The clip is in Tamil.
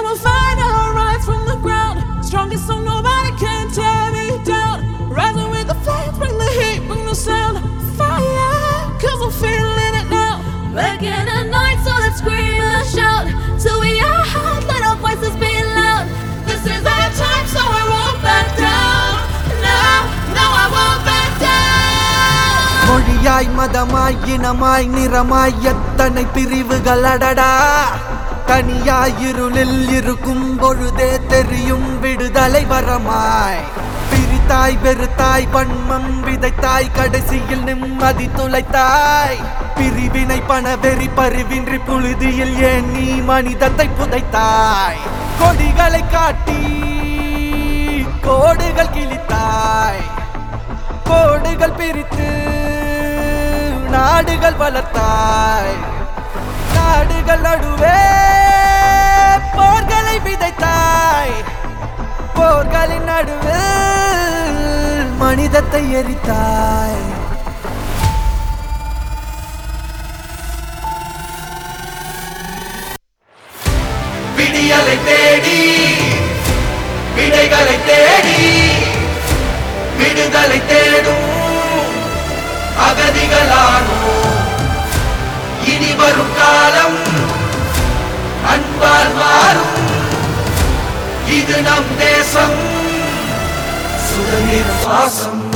will find our rise from the ground. Strongest so nobody can tear me down. Rising with the flames, bring the heat, bring the sound. Fire, cause I'm feeling it now. Back in the night, so let's scream and shout till we are hot. Let our voices be loud. This is our time, so I won't back down. No, no, I won't back down. மொழியாய் மதமாய் இனமாய் நிறமாய் எத்தனை பிரிவுகள் அடடா தனியாய் இருளில் இருக்கும் பொழுதே தெரியும் விடுதலை வரமாய் பிரித்தாய் வெறுத்தாய் வன்மம் விதைத்தாய் கடைசியில் நிம்மதி துளைத்தாய் பிரிவினை பணவெறி பரிவின்றி புழுதியில் ஏன் நீ மனிதத்தை புதைத்தாய் கொடிகளை காட்டி கோடுகள் கிழித்தாய் கோடுகள் பிரித்து நாடுகள் வளர்த்தாய் நாடுகள் நடுவே போர்களை விதைத்தாய் போர்களின் நடுவில் மனிதத்தை எரித்தாய் விடியலை தேடி விடைகளை தேடி விடுதலை தேடும் அகதிகளானோ இனி வரும் காலம் அன்பால் மாறும் இது நம் தேசம் சுதந்திர சுவாசம்